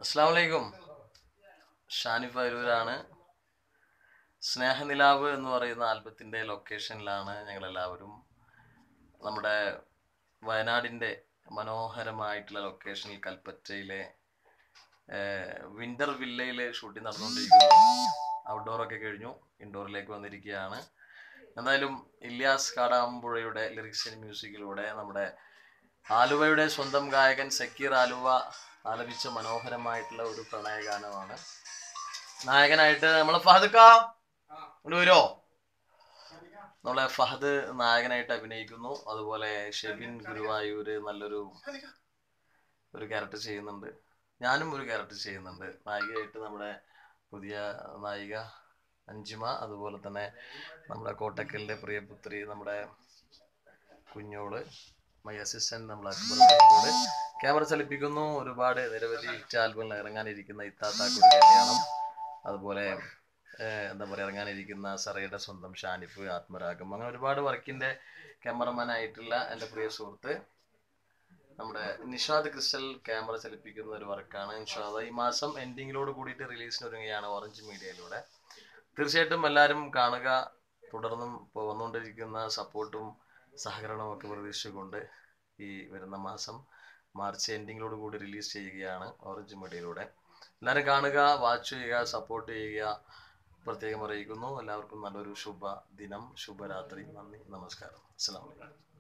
അസ്സാം വലൈക്കും ഷാനിഫ് അരൂരാണ് സ്നേഹനിലാവ് എന്ന് പറയുന്ന ആൽബത്തിൻ്റെ ലൊക്കേഷനിലാണ് ഞങ്ങളെല്ലാവരും നമ്മുടെ വയനാടിൻ്റെ മനോഹരമായിട്ടുള്ള ലൊക്കേഷനിൽ കൽപ്പറ്റയിലെ വിൻ്റർ വില്ലയിൽ ഷൂട്ടിംഗ് നടന്നുകൊണ്ടിരിക്കുന്നു ഔട്ട്ഡോറൊക്കെ കഴിഞ്ഞു ഇൻഡോറിലേക്ക് വന്നിരിക്കുകയാണ് എന്തായാലും ഇല്യാസ് കാടാമ്പുഴയുടെ ലിറിക്സ് ആൻഡ് മ്യൂസിക്കിലൂടെ നമ്മുടെ ആലുവയുടെ സ്വന്തം ഗായകൻ സക്കീർ ആലുവ ആലപിച്ച മനോഹരമായിട്ടുള്ള ഒരു പ്രണയഗാനമാണ് നായകനായിട്ട് നമ്മളെ ഫഹദ് കാ ഇവിടെ വരുമോ നമ്മളെ ഫഹദ് നായകനായിട്ട് അഭിനയിക്കുന്നു അതുപോലെ ഷെബിൻ ഗുരുവായൂര് നല്ലൊരു ഒരു ക്യാരക്ടർ ചെയ്യുന്നുണ്ട് ഞാനും ഒരു ക്യാരക്ടർ ചെയ്യുന്നുണ്ട് നായികയായിട്ട് നമ്മുടെ പുതിയ നായിക അഞ്ചിമ അതുപോലെ തന്നെ നമ്മുടെ കോട്ടക്കലിൻ്റെ പ്രിയപുത്രി നമ്മുടെ കുഞ്ഞോള് മൈ അസിസ്റ്റന്റ് നമ്മൾ അക്ബർ കൂടെ ക്യാമറ ചലിപ്പിക്കുന്നു ഒരുപാട് നിരവധി ഹിറ്റ് ആൽബങ്ങൾ ഇറങ്ങാനിരിക്കുന്ന ഇത്താത്താക്കൂടെ കല്യാണം അതുപോലെ ഏഹ്, എന്താ പറയുക ഇറങ്ങാനിരിക്കുന്ന സറയുടെ സ്വന്തം ഷാനിഫ് ആത്മരാഗം അങ്ങനെ ഒരുപാട് വർക്കിന്റെ ക്യാമറമാൻ ആയിട്ടുള്ള എൻ്റെ പ്രിയ സുഹൃത്ത് നമ്മുടെ നിഷാദ് ക്രിസ്റ്റൽ ക്യാമറ ചലിപ്പിക്കുന്ന ഒരു വർക്കാണ് നിഷാദ് ഈ മാസം എൻഡിങ്ങിലോട് കൂടിയിട്ട് റിലീസിന് ഒരുങ്ങുകയാണ് ഓറഞ്ച് മീഡിയയിലൂടെ തീർച്ചയായിട്ടും എല്ലാവരും കാണുക തുടർന്നും ഇപ്പോൾ വന്നുകൊണ്ടിരിക്കുന്ന സപ്പോർട്ടും സഹകരണവും ഒക്കെ പ്രതീക്ഷിച്ചുകൊണ്ട് ഈ വരുന്ന മാസം മാർച്ച് എൻഡിങ്ങിലോട് കൂടി റിലീസ് ചെയ്യുകയാണ് ഓറഞ്ച് മീഡിയയിലൂടെ എല്ലാവരും കാണുക വാച്ച് ചെയ്യുക സപ്പോർട്ട് ചെയ്യുക പ്രത്യേകം അറിയിക്കുന്നു എല്ലാവർക്കും നല്ലൊരു ശുഭ ദിനം ശുഭരാത്രി നന്ദി നമസ്കാരം അസ്സാം വലൈക്കും